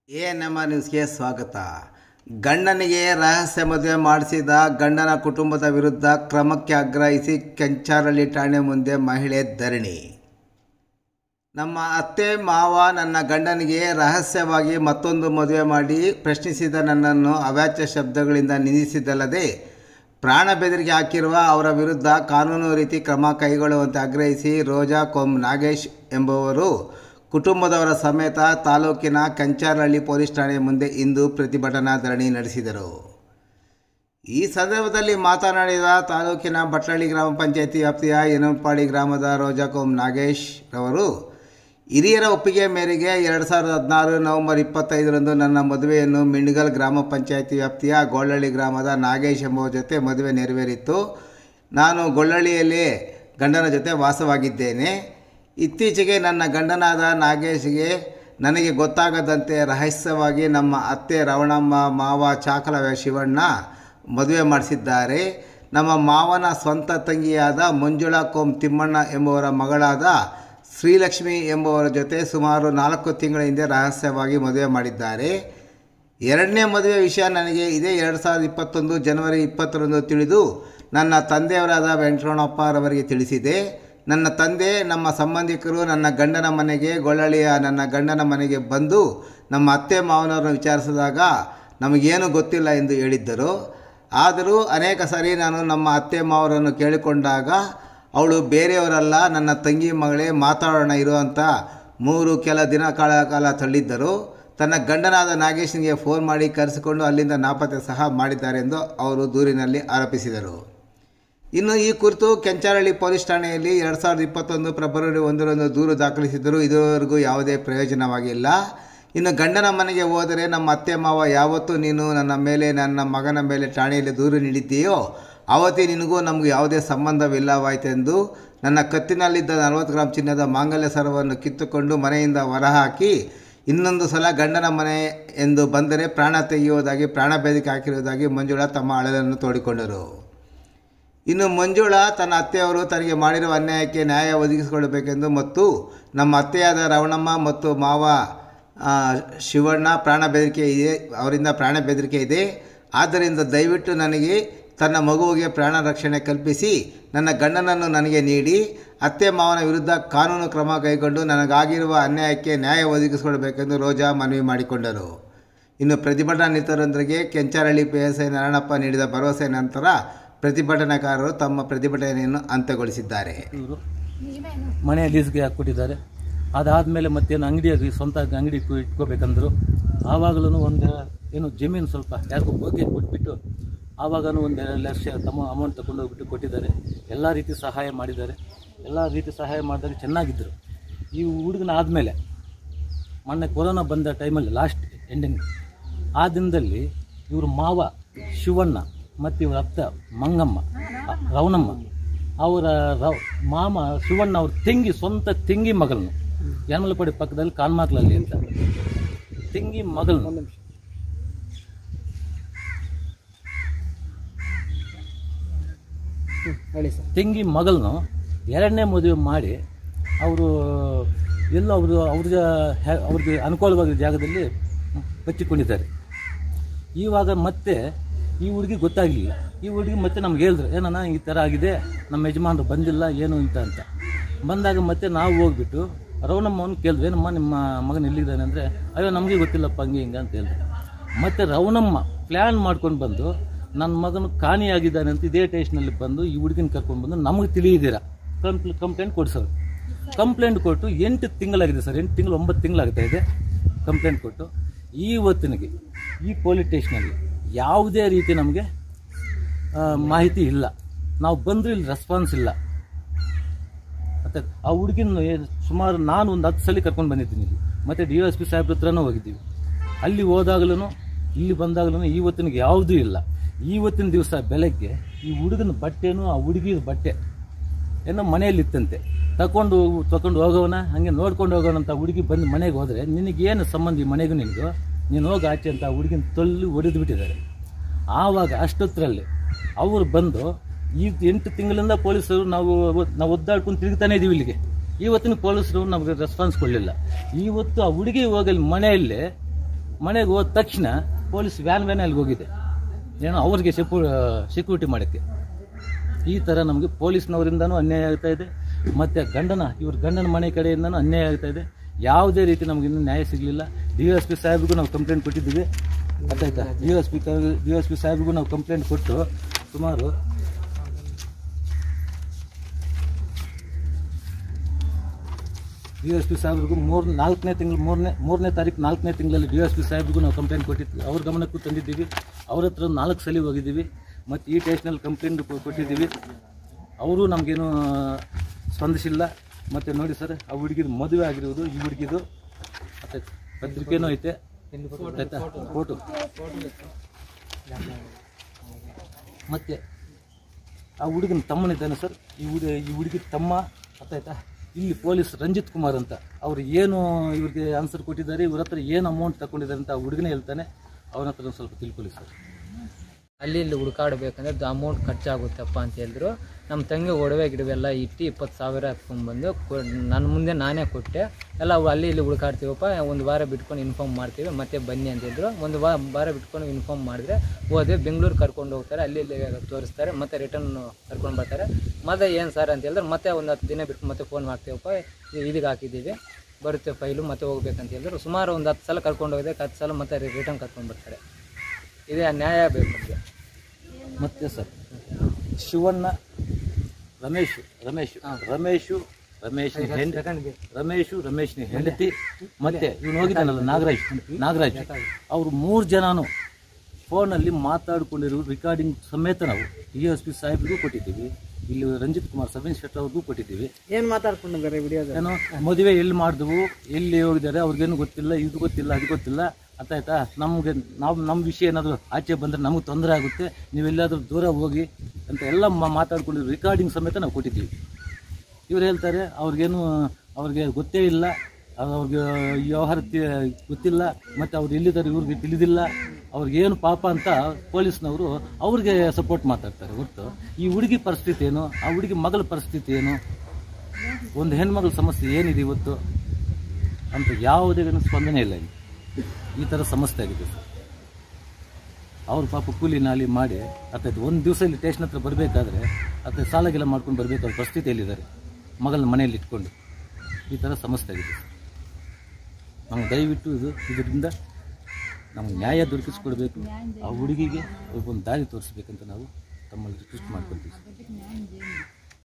A ನಮ್ಮ ನ್ಯೂಸ್ಗೆ ಸ್ವಾಗತ ಗಂಡನಿಗೆ ರಹಸ್ಯ ಮದುವೆ ಮಾಡಿಸಿದ ಗಂಡನ ಕುಟುಂಬದ ವಿರುದ್ಧ ಕ್ರಮಕ್ಕೆ ಆಗ್ರಹಿಸಿ ಕೆಂಚಾರಳ್ಳಿ ಠಾಣೆ ಮುಂದೆ ಮಹಿಳೆ ಧರಣಿ ನಮ್ಮ ಅತ್ತೆ ಮಾವ ನನ್ನ ಗಂಡನಿಗೆ ರಹಸ್ಯವಾಗಿ ಮತ್ತೊಂದು ಮದುವೆ ಮಾಡಿ ಪ್ರಶ್ನಿಸಿದ ನನ್ನನ್ನು ಅವಾಚ್ಯ ಶಬ್ದಗಳಿಂದ ನಿಂದಿಸಿದ್ದಲ್ಲದೆ ಪ್ರಾಣ ಬೆದರಿಕೆ ಹಾಕಿರುವ ಅವರ ವಿರುದ್ಧ ಕಾನೂನು ರೀತಿ ಕ್ರಮ ಕೈಗೊಳ್ಳುವಂತೆ ಆಗ್ರಹಿಸಿ ರೋಜಾ ಕೊಂ ನಾಗೇಶ್ ಎಂಬುವರು ಕುಟುಂಬದವರ ಸಮೇತ ತಾಲೂಕಿನ ಕಂಚಾರಹಳ್ಳಿ ಪೊಲೀಸ್ ಠಾಣೆ ಮುಂದೆ ಇಂದು ಪ್ರತಿಭಟನಾ ಧರಣಿ ನಡೆಸಿದರು ಈ ಸಂದರ್ಭದಲ್ಲಿ ಮಾತನಾಡಿದ ತಾಲೂಕಿನ ಬಟ್ಲಳ್ಳಿ ಗ್ರಾಮ ಪಂಚಾಯತಿ ವ್ಯಾಪ್ತಿಯ ಯನಂಪಾಡಿ ಗ್ರಾಮದ ರೋಜಾಕೋಮ್ ನಾಗೇಶ್ ರವರು ಹಿರಿಯರ ಒಪ್ಪಿಗೆ ಮೇರೆಗೆ ಎರಡು ಸಾವಿರದ ಹದಿನಾರು ನವೆಂಬರ್ ಇಪ್ಪತ್ತೈದರಂದು ನನ್ನ ಮದುವೆಯನ್ನು ಮಿಂಡ್ಗಲ್ ಗ್ರಾಮ ಪಂಚಾಯತಿ ವ್ಯಾಪ್ತಿಯ ಗೊಳ್ಳಳ್ಳಿ ಗ್ರಾಮದ ನಾಗೇಶ್ ಎಂಬುವ ಜೊತೆ ಮದುವೆ ನೆರವೇರಿತ್ತು ನಾನು ಗೊಳ್ಳಳ್ಳಿಯಲ್ಲಿ ಗಂಡನ ಜೊತೆ ವಾಸವಾಗಿದ್ದೇನೆ ಇತ್ತೀಚೆಗೆ ನನ್ನ ಗಂಡನಾದ ನಾಗೇಶ್ಗೆ ನನಗೆ ಗೊತ್ತಾಗದಂತೆ ರಹಸ್ಯವಾಗಿ ನಮ್ಮ ಅತ್ತೆ ರವಣಮ್ಮ ಮಾವ ಚಾಕಲ ಶಿವಣ್ಣ ಮದುವೆ ಮಾಡಿಸಿದ್ದಾರೆ ನಮ್ಮ ಮಾವನ ಸ್ವಂತ ತಂಗಿಯಾದ ಮಂಜುಳಾ ಕೋಮ್ ತಿಮ್ಮಣ್ಣ ಎಂಬುವರ ಮಗಳಾದ ಶ್ರೀಲಕ್ಷ್ಮಿ ಎಂಬುವರ ಜೊತೆ ಸುಮಾರು ನಾಲ್ಕು ತಿಂಗಳ ಹಿಂದೆ ರಹಸ್ಯವಾಗಿ ಮದುವೆ ಮಾಡಿದ್ದಾರೆ ಎರಡನೇ ಮದುವೆ ವಿಷಯ ನನಗೆ ಇದೇ ಎರಡು ಸಾವಿರದ ಇಪ್ಪತ್ತೊಂದು ಜನವರಿ ಇಪ್ಪತ್ತರಂದು ತಿಳಿದು ನನ್ನ ತಂದೆಯವರಾದ ವೆಂಕಟರಮಣಪ್ಪರವರಿಗೆ ತಿಳಿಸಿದೆ ನನ್ನ ತಂದೆ ನಮ್ಮ ಸಂಬಂಧಿಕರು ನನ್ನ ಗಂಡನ ಮನೆಗೆ ಗೊಳ್ಳಳಿಯ ನನ್ನ ಗಂಡನ ಮನೆಗೆ ಬಂದು ನಮ್ಮ ಅತ್ತೆ ಮಾವನವರನ್ನು ವಿಚಾರಿಸಿದಾಗ ನಮಗೇನು ಗೊತ್ತಿಲ್ಲ ಎಂದು ಹೇಳಿದ್ದರು ಆದರೂ ಅನೇಕ ಸಾರಿ ನಾನು ನಮ್ಮ ಅತ್ತೆ ಮಾವರನ್ನು ಕೇಳಿಕೊಂಡಾಗ ಅವಳು ಬೇರೆಯವರಲ್ಲ ನನ್ನ ತಂಗಿ ಮಗಳೇ ಮಾತಾಡೋಣ ಇರುವಂಥ ಮೂರು ಕೆಲ ದಿನ ಕಾಲ ಕಾಲ ತಳ್ಳಿದ್ದರು ತನ್ನ ಗಂಡನಾದ ನಾಗೇಶನಿಗೆ ಫೋನ್ ಮಾಡಿ ಕರೆಸಿಕೊಂಡು ಅಲ್ಲಿಂದ ನಾಪತ್ತೆ ಸಹ ಮಾಡಿದ್ದಾರೆ ಎಂದು ಅವರು ದೂರಿನಲ್ಲಿ ಆರೋಪಿಸಿದರು ಇನ್ನು ಈ ಕುರಿತು ಕೆಂಚಾರಳ್ಳಿ ಪೊಲೀಸ್ ಠಾಣೆಯಲ್ಲಿ ಎರಡು ಸಾವಿರದ ಇಪ್ಪತ್ತೊಂದು ಫೆಬ್ರವರಿ ಒಂದರಂದು ದೂರು ದಾಖಲಿಸಿದರೂ ಇದುವರೆಗೂ ಯಾವುದೇ ಪ್ರಯೋಜನವಾಗಿಲ್ಲ ಇನ್ನು ಗಂಡನ ಮನೆಗೆ ಹೋದರೆ ನಮ್ಮ ಅತ್ತೆ ಮಾವ ಯಾವತ್ತೂ ನೀನು ನನ್ನ ಮೇಲೆ ನನ್ನ ಮಗನ ಮೇಲೆ ಠಾಣೆಯಲ್ಲಿ ದೂರು ನೀಡಿದ್ದೀಯೋ ಆವತ್ತೇ ನಿನಗೂ ನಮಗೂ ಯಾವುದೇ ಸಂಬಂಧವಿಲ್ಲವಾಯಿತೆಂದು ನನ್ನ ಕತ್ತಿನಲ್ಲಿದ್ದ ನಲವತ್ತು ಗ್ರಾಮ್ ಚಿನ್ನದ ಮಾಂಗಲ್ಯ ಸರವನ್ನು ಕಿತ್ತುಕೊಂಡು ಮನೆಯಿಂದ ಹೊರಹಾಕಿ ಇನ್ನೊಂದು ಸಲ ಗಂಡನ ಮನೆ ಎಂದು ಬಂದರೆ ಪ್ರಾಣ ತೆಗೆಯುವುದಾಗಿ ಪ್ರಾಣ ಬೇದಿಕೆ ಹಾಕಿರುವುದಾಗಿ ಮಂಜುಳಾ ತಮ್ಮ ಅಳಲನ್ನು ತೋಡಿಕೊಂಡರು ಇನ್ನು ಮಂಜುಳಾ ತನ್ನ ಅತ್ತೆಯವರು ತನಗೆ ಮಾಡಿರುವ ಅನ್ಯಾಯಕ್ಕೆ ನ್ಯಾಯ ಒದಗಿಸಿಕೊಳ್ಳಬೇಕೆಂದು ಮತ್ತು ನಮ್ಮ ಅತ್ತೆಯಾದ ರವಣಮ್ಮ ಮತ್ತು ಮಾವ ಆ, ಶಿವಣ್ಣ ಪ್ರಾಣ ಬೆದರಿಕೆ ಇದೆ ಅವರಿಂದ ಪ್ರಾಣ ಬೆದರಿಕೆ ಇದೆ ಆದ್ದರಿಂದ ದಯವಿಟ್ಟು ನನಗೆ ತನ್ನ ಮಗುವಿಗೆ ಪ್ರಾಣ ರಕ್ಷಣೆ ಕಲ್ಪಿಸಿ ನನ್ನ ಗಂಡನನ್ನು ನನಗೆ ನೀಡಿ ಅತ್ತೆ ಮಾವನ ವಿರುದ್ಧ ಕಾನೂನು ಕ್ರಮ ಕೈಗೊಂಡು ನನಗಾಗಿರುವ ಅನ್ಯಾಯಕ್ಕೆ ನ್ಯಾಯ ಒದಗಿಸಿಕೊಡಬೇಕೆಂದು ರೋಜಾ ಮನವಿ ಮಾಡಿಕೊಂಡರು ಇನ್ನು ಪ್ರತಿಭಟನಾ ನಿರತರೊಂದಿಗೆ Kencharalli P S I Narayanappa ನೀಡಿದ ಭರವಸೆ ನಂತರ ಪ್ರತಿಭಟನಾಕಾರರು ತಮ್ಮ ಪ್ರತಿಭಟನೆಯನ್ನು ಅಂತ್ಯಗೊಳಿಸಿದ್ದಾರೆ ಇವರು ಮನೆ ಲೀಸ್ಗೆ ಹಾಕ್ಕೊಟ್ಟಿದ್ದಾರೆ ಅದಾದಮೇಲೆ ಮತ್ತೇನು ಅಂಗಡಿಯಾಗಿ ಸ್ವಂತ ಅಂಗಡಿ ಇಟ್ಕೊ ಇಟ್ಕೋಬೇಕಂದ್ರು ಆವಾಗಲೂ ಒಂದು ಏನು ಜಮೀನು ಸ್ವಲ್ಪ ಯಾರಿಗೂ ಬಗ್ಗೆ ಕೊಟ್ಬಿಟ್ಟು ಆವಾಗಲೂ ಒಂದು ಎರಡು ಲಕ್ಷ ತಮ್ಮ ಅಮೌಂಟ್ ತಗೊಂಡು ಹೋಗ್ಬಿಟ್ಟು ಕೊಟ್ಟಿದ್ದಾರೆ ಎಲ್ಲ ರೀತಿ ಸಹಾಯ ಮಾಡಿದ್ದಾರೆ ಎಲ್ಲ ರೀತಿ ಸಹಾಯ ಮಾಡಿದಾಗ ಚೆನ್ನಾಗಿದ್ದರು ಈ ಹುಡುಗನ ಆದಮೇಲೆ ಮೊನ್ನೆ ಕೊರೋನಾ ಬಂದ ಟೈಮಲ್ಲಿ ಲಾಸ್ಟ್ ಎಂಡಿಂಗ್ ಆ ದಿನದಲ್ಲಿ ಇವರು ಮಾವ ಶಿವಣ್ಣ ಮತ್ತು ಇವರ ಅತ್ತ ಮಂಗಮ್ಮ ಅ- ರವಣಮ್ಮ ಅವರ ರವ್ ಮಾಮ ಶಿವಣ್ಣ ಅವ್ರ ತೆಂಗಿ ಸ್ವಂತ ತೆಂಗಿ ಮಗಳನ್ನು ಯನಮಲಪಡಿ ಪಕ್ಕದಲ್ಲಿ ಕಾನ್ಮಾಕ್ಲಲ್ಲಿ ಅಂತ ತೆಂಗಿ ಮಗಳನ್ನು ತೆಂಗಿ ಮಗಳನ್ನು ಎರಡನೇ ಮದುವೆ ಮಾಡಿ ಅವರು ಎಲ್ಲೋ ಅವರು ಅವ್ರ ಅವ್ರಿಗೆ ಅನುಕೂಲವಾದ ಜಾಗದಲ್ಲಿ ಬಚ್ಚಿಕೊಂಡಿದ್ದಾರೆ ಇವಾಗ ಮತ್ತೆ ಈ ಹುಡುಗಿ ಗೊತ್ತಾಗಲಿಲ್ಲ ಈ ಹುಡುಗಿ ಮತ್ತೆ ನಮ್ಗೆ ಹೇಳಿದ್ರು ಏನಣ್ಣ ಈ ಥರ ಆಗಿದೆ ನಮ್ಮ ಯಜಮಾನರು ಬಂದಿಲ್ಲ ಏನು ಅಂತ ಅಂತ ಬಂದಾಗ ಮತ್ತೆ ನಾವು ಹೋಗ್ಬಿಟ್ಟು ರವಣಮ್ಮನ ಕೇಳಿದ್ವಿ ಏನಮ್ಮ ನಿಮ್ಮ ಮಗನ ಎಲ್ಲಿದ್ದಾನೆ ಅಂದರೆ ಅಯ್ಯೋ ನಮಗೆ ಗೊತ್ತಿಲ್ಲಪ್ಪ ಹಂಗೆ ಹಿಂಗೆ ಅಂತ ಹೇಳಿದ್ರು ಮತ್ತು ರವಣಮ್ಮ ಪ್ಲ್ಯಾನ್ ಮಾಡ್ಕೊಂಡು ಬಂದು ನನ್ನ ಮಗನು ಕಾಣಿಯಾಗಿದ್ದಾನೆ ಅಂತ ಇದೇ ಟೇಷನಲ್ಲಿ ಬಂದು ಈ ಹುಡುಗಿನ ಕರ್ಕೊಂಡು ಬಂದು ನಮಗೆ ತಿಳಿಯಿದ್ದೀರಾ ಕಂಪ್ಲ ಕಂಪ್ಲೇಂಟ್ ಕೊಡ್ಸೋರು ಕಂಪ್ಲೇಂಟ್ ಕೊಟ್ಟು ಎಂಟು ತಿಂಗಳಾಗಿದೆ ಸರ್ ಎಂಟು ತಿಂಗಳು ಒಂಬತ್ತು ತಿಂಗಳಾಗ್ತಾ ಇದೆ ಕಂಪ್ಲೇಂಟ್ ಕೊಟ್ಟು ಇವತ್ತಿನಿಗೆ ಈ ಪೊಲೀಸ್ ಸ್ಟೇಷನಲ್ಲಿ ಯಾವುದೇ ರೀತಿ ನಮಗೆ ಆ, ಮಾಹಿತಿ ಇಲ್ಲ ನಾವು ಬಂದರೂ ಇಲ್ಲಿ ರೆಸ್ಪಾನ್ಸ್ ಇಲ್ಲ ಮತ್ತು ಆ ಹುಡುಗಿನ ಸುಮಾರು ನಾನು ಒಂದು ಹತ್ತು ಸಲ ಕರ್ಕೊಂಡು ಬಂದಿದ್ದೀನಿ ಇಲ್ಲಿ ಮತ್ತು ಡಿ ಎಸ್ ಪಿ ಸಾಹೇಬ್ರ ಹತ್ರನೂ ಹೋಗಿದ್ದೀವಿ ಅಲ್ಲಿ ಹೋದಾಗಲೂ ಇಲ್ಲಿ ಬಂದಾಗಲೂ ಇವತ್ತಿನಿಗೆ ಯಾವುದೂ ಇಲ್ಲ ಇವತ್ತಿನ ದಿವಸ ಬೆಳಗ್ಗೆ ಈ ಹುಡುಗನ ಬಟ್ಟೆನೂ ಆ ಹುಡುಗಿದ ಬಟ್ಟೆ ಏನೋ ಮನೆಯಲ್ಲಿತ್ತಂತೆ ತಗೊಂಡು ತಗೊಂಡು ಹೋಗೋಣ ಹಾಗೆ ನೋಡ್ಕೊಂಡು ಹೋಗೋಣ ಅಂತ ಹುಡುಗಿ ಬಂದು ಮನೆಗೆ ಹೋದರೆ ನಿನಗೇನು ಸಂಬಂಧ ಈ ಮನೆಗೂ ನಿನಗೂ ನೀನು ಹೋಗಿ ಆಚೆ ಅಂತ ಆ ಹುಡುಗಿನ ತೊಲ್ಲಿ ಹೊಡೆದು ಬಿಟ್ಟಿದ್ದಾರೆ ಆವಾಗ ಅಷ್ಟೊತ್ತರಲ್ಲಿ ಅವರು ಬಂದು ಈ ಎಂಟು ತಿಂಗಳಿಂದ ಪೊಲೀಸರು ನಾವು ನಾವು ಒದ್ದಾಡ್ಕೊಂಡು ತಿರುಗ್ತಾನೆ ಇದೀವಿ ಇಲ್ಲಿಗೆ ಇವತ್ತಿನ ಪೊಲೀಸರು ನಮಗೆ ರೆಸ್ಪಾನ್ಸ್ ಕೊಡಲಿಲ್ಲ ಇವತ್ತು ಆ ಹುಡುಗಿ ಹೋಗಲಿ ಮನೆಯಲ್ಲೇ ಮನೆಗೆ ಹೋದ ತಕ್ಷಣ ಪೊಲೀಸ್ ವ್ಯಾನ್ ವ್ಯಾನ್ ಅಲ್ಲಿಗೆ ಹೋಗಿದೆ ಏನೋ ಅವ್ರಿಗೆ ಸೆಕ್ಯೂ ಸೆಕ್ಯೂರಿಟಿ ಮಾಡೋಕ್ಕೆ ಈ ಥರ ನಮಗೆ ಪೊಲೀಸ್ನವರಿಂದನೂ ಅನ್ಯಾಯ ಆಗ್ತಾ ಇದೆ ಮತ್ತು ಗಂಡನ ಇವ್ರ ಗಂಡನ ಮನೆ ಕಡೆಯಿಂದನೂ ಅನ್ಯಾಯ ಆಗ್ತಾ ಇದೆ ಯಾವುದೇ ರೀತಿ ನಮ್ಗೆ ಇನ್ನೂ ನ್ಯಾಯ ಸಿಗಲಿಲ್ಲ ಡಿ ಎಸ್ ಪಿ ಸಾಹೇಬ್ರಿಗೂ ನಾವು ಕಂಪ್ಲೇಂಟ್ ಕೊಟ್ಟಿದ್ದೀವಿ ಗೊತ್ತಾಯ್ತಾ D S P D S P ಸಾಹೇಬ್ರಿಗೂ ನಾವು ಕಂಪ್ಲೇಂಟ್ ಕೊಟ್ಟು ಸುಮಾರು ಡಿ ಎಸ್ ಪಿ ಸಾಹೇಬ್ರಿಗೂ ಮೂರು ನಾಲ್ಕನೇ ತಿಂಗಳು ಮೂರನೇ ಮೂರನೇ ತಾರೀಕು ನಾಲ್ಕನೇ ತಿಂಗಳಲ್ಲಿ ಡಿ ಎಸ್ ಪಿ ಸಾಹೇಬ್ರಿಗೂ ನಾವು ಕಂಪ್ಲೇಂಟ್ ಕೊಟ್ಟಿದ್ವಿ ಅವ್ರ ಗಮನಕ್ಕೂ ತಂದಿದ್ದೀವಿ ಅವ್ರ ಹತ್ರ ನಾಲ್ಕು ಸಲ ಹೋಗಿದ್ದೀವಿ ಮತ್ತು ಈ ಟೇಷನಲ್ಲಿ ಕಂಪ್ಲೇಂಟ್ ಕೊಟ್ಟಿದ್ದೀವಿ ಅವರು ನಮಗೇನು ಸ್ಪಂದಿಸಿಲ್ಲ ಮತ್ತು ನೋಡಿ ಸರ್ ಆ ಹುಡುಗಿದು ಮದುವೆ ಆಗಿರುವುದು ಈ ಹುಡುಗಿದು ಮತ್ತು ಪತ್ರಿಕೆನೂ ಐತೆ ಆಯ್ತಾ ಫೋಟೋ ಮತ್ತು ಆ ಹುಡುಗನ ತಮ್ಮನಿದ್ದಾನೆ ಸರ್ ಈ ಹುಡುಗ ಈ ಹುಡುಗಿ ತಮ್ಮ ಗೊತ್ತಾಯ್ತಾ ಇಲ್ಲಿ ಪೊಲೀಸ್ ರಂಜಿತ್ ಕುಮಾರ್ ಅಂತ ಅವ್ರು ಏನು ಇವ್ರಿಗೆ ಆನ್ಸರ್ ಕೊಟ್ಟಿದ್ದಾರೆ ಇವ್ರ ಹತ್ರ ಏನು ಅಮೌಂಟ್ ತಗೊಂಡಿದ್ದಾರೆ ಅಂತ ಆ ಹುಡುಗನೇ ಹೇಳ್ತಾನೆ ಅವನ ಹತ್ರ ಒಂದು ಸ್ವಲ್ಪ ತಿಳ್ಕೊಳ್ಳಿ ಸರ್ ಅಲ್ಲಿ ಇಲ್ಲಿ ಹುಡುಕಾಡ್ಬೇಕಂದ್ರೆ ಅಮೌಂಟ್ ಖರ್ಚಾಗುತ್ತಪ್ಪ ಅಂತ ಹೇಳಿದ್ರು ನಮ್ಮ ತಂಗಿ ಒಡವೆ ಗಿಡವೆ ಎಲ್ಲ ಇಟ್ಟು ಇಪ್ಪತ್ತು ಸಾವಿರ ಹತ್ಕೊಂಡ್ಬಂದು ನನ್ನ ಮುಂದೆ ನಾನೇ ಕೊಟ್ಟೆ ಎಲ್ಲ ಅವು ಅಲ್ಲಿ ಇಲ್ಲಿ ಹುಡುಕಾಡ್ತೀವಪ್ಪ ಒಂದು ವಾರ ಬಿಟ್ಕೊಂಡು ಇನ್ಫಾರ್ಮ್ ಮಾಡ್ತೀವಿ ಮತ್ತೆ ಬನ್ನಿ ಅಂತ ಹೇಳಿದ್ರು ಒಂದು ವಾ ವಾರ ಬಿಟ್ಕೊಂಡು ಇನ್ಫಾರ್ಮ್ ಮಾಡಿದ್ರೆ ಹೋದೆ ಬೆಂಗಳೂರು ಕರ್ಕೊಂಡು ಹೋಗ್ತಾರೆ ಅಲ್ಲಿ ಇಲ್ಲಿ ತೋರಿಸ್ತಾರೆ ಮತ್ತೆ ರಿಟರ್ನ್ ಕರ್ಕೊಂಡು ಬರ್ತಾರೆ ಮತ್ತೆ ಏನು ಸರ್ ಅಂತ ಹೇಳಿದ್ರೆ ಮತ್ತೆ ಒಂದು ಹತ್ತು ದಿನ ಬಿಟ್ಟು ಮತ್ತೆ ಫೋನ್ ಮಾಡ್ತೀವಪ್ಪ ಇದು- ಇದಕ್ಕೆ ಹಾಕಿದ್ದೀವಿ ಬರುತ್ತೆ ಫೈಲು ಮತ್ತೆ ಹೋಗ್ಬೇಕಂತ ಹೇಳಿದ್ರು ಸುಮಾರು ಒಂದು ಹತ್ತು ಸಲ ಕರ್ಕೊಂಡು ಹೋಗಿದೆ ಹತ್ತು ಸಲ ಮತ್ತೆ ರಿಟರ್ನ್ ಕರ್ಕೊಂಡು ಬರ್ತಾರೆ ಇದೇ ನ್ಯಾಯ ಬೇಕು ನಮಗೆ ಮತ್ತೆ ಸರ್ ಶಿವಣ್ಣ ರಮೇಶ್ ರಮೇಶ್ ರಮೇಶು ರಮೇಶ್ ಹೆಂಡತಿ ರಮೇಶು ರಮೇಶ್ನ ಹೆಂಡತಿ ಮತ್ತೆ ಇವನು ಹೋಗಿದ್ದಾನಲ್ಲ ನಾಗರಾಜ್ ನಾಗರಾಜ್ ಅವ್ರು ಮೂರು ಜನನು ಫೋನಲ್ಲಿ ಮಾತಾಡ್ಕೊಂಡಿರೋ ರೆಕಾರ್ಡಿಂಗ್ ಸಮೇತ ನಾವು ಡಿ ಎಸ್ ಪಿ ಸಾಹೇಬ್ರಿಗೂ ಕೊಟ್ಟಿದ್ದೀವಿ ಇಲ್ಲಿ ರಂಜಿತ್ ಕುಮಾರ್ ಸಬ್ ಇನ್ಸ್ಪೆಕ್ಟರ್ ಅವ್ರಿಗೂ ಕೊಟ್ಟಿದ್ದೀವಿ ಏನು ಮಾತಾಡ್ಕೊಂಡಿದ್ದಾರೆ ವಿಡಿಯೋದ ಏನೋ ಮದುವೆ ಎಲ್ಲಿ ಮಾಡಿದ್ವು ಎಲ್ಲಿ ಹೋಗಿದ್ದಾರೆ ಅವ್ರಿಗೇನು ಗೊತ್ತಿಲ್ಲ ಇದು ಗೊತ್ತಿಲ್ಲ ಅದು ಗೊತ್ತಿಲ್ಲ ಅರ್ಥ ಆಯ್ತಾ ನಮಗೆ ನಾವು ನಮ್ಮ ವಿಷಯ ಏನಾದರೂ ಆಚೆ ಬಂದರೆ ನಮಗೆ ತೊಂದರೆ ಆಗುತ್ತೆ ನೀವೆಲ್ಲಾದರೂ ದೂರ ಹೋಗಿ ಅಂತ ಎಲ್ಲ ಮಾ- ಮಾತಾಡ್ಕೊಂಡಿರೋ ರೆಕಾರ್ಡಿಂಗ್ ಸಮೇತ ನಾವು ಕೊಟ್ಟಿದ್ದೀವಿ ಇವ್ರು ಹೇಳ್ತಾರೆ ಅವ್ರಿಗೇನು ಅವ್ರಿಗೆ ಗೊತ್ತೇ ಇಲ್ಲ ಅದು ಅವ್ರಿಗೆ ಈ ವ್ಯವಹಾರ ತಿ- ಗೊತ್ತಿಲ್ಲ ಮತ್ತು ಅವ್ರು ಎಲ್ಲಿದ್ದಾರೆ ಇವ್ರಿಗೆ ತಿಳಿದಿಲ್ಲ ಅವ್ರಿಗೇನು ಪಾಪ ಅಂತ ಪೊಲೀಸ್ನವರು ಅವ್ರಿಗೆ ಸಪೋರ್ಟ್ ಮಾತಾಡ್ತಾರೆ ಹೊರತು ಈ ಹುಡುಗಿ ಪರಿಸ್ಥಿತಿ ಏನು ಆ ಹುಡುಗಿ ಮಗಳ ಪರಿಸ್ಥಿತಿ ಏನು ಒಂದು ಹೆಣ್ಮಗಳ ಸಮಸ್ಯೆ ಏನಿದೆ ಇವತ್ತು ಅಂತ ಯಾವುದೇ ಒಂದು ಸ್ಪಂದನೆ ಇಲ್ಲ ಇಲ್ಲಿ ಈ ಥರ ಸಮಸ್ಯೆ ಆಗಿದೆ ಸರ್ ಅವ್ರು ಪಾಪ ಕೂಲಿ ನಾಲಿ ಮಾಡಿ ಅರ್ಥಾಯ್ತು ಒಂದು ದಿವಸ ಇಲ್ಲಿ ಸ್ಟೇಷನ್ ಹತ್ರ ಬರಬೇಕಾದ್ರೆ ಅಥವಾ ಸಾಲಗೆಲ್ಲ ಮಾಡ್ಕೊಂಡು ಬರಬೇಕಾದ ಪರಿಸ್ಥಿತಿಯಲ್ಲಿದ್ದಾರೆ ಮಗಳನ್ನ ಮನೆಯಲ್ಲಿ ಇಟ್ಕೊಂಡು ಈ ಥರ ಸಮಸ್ಯೆ ಆಗಿದೆ ಸರ್ ನಮ್ಗೆ ದಯವಿಟ್ಟು ಇದು ಇದರಿಂದ ನಮ್ಗೆ ನ್ಯಾಯ ದೊರಕಿಸ್ಕೊಡ್ಬೇಕು ಆ ಹುಡುಗಿಗೆ ಒಂದು ದಾರಿ ತೋರಿಸ್ಬೇಕಂತ ನಾವು ತಮ್ಮಲ್ಲಿ ರಿಕ್ವೆಸ್ಟ್ ಮಾಡ್ಕೊಳ್ತೀವಿ ಸರ್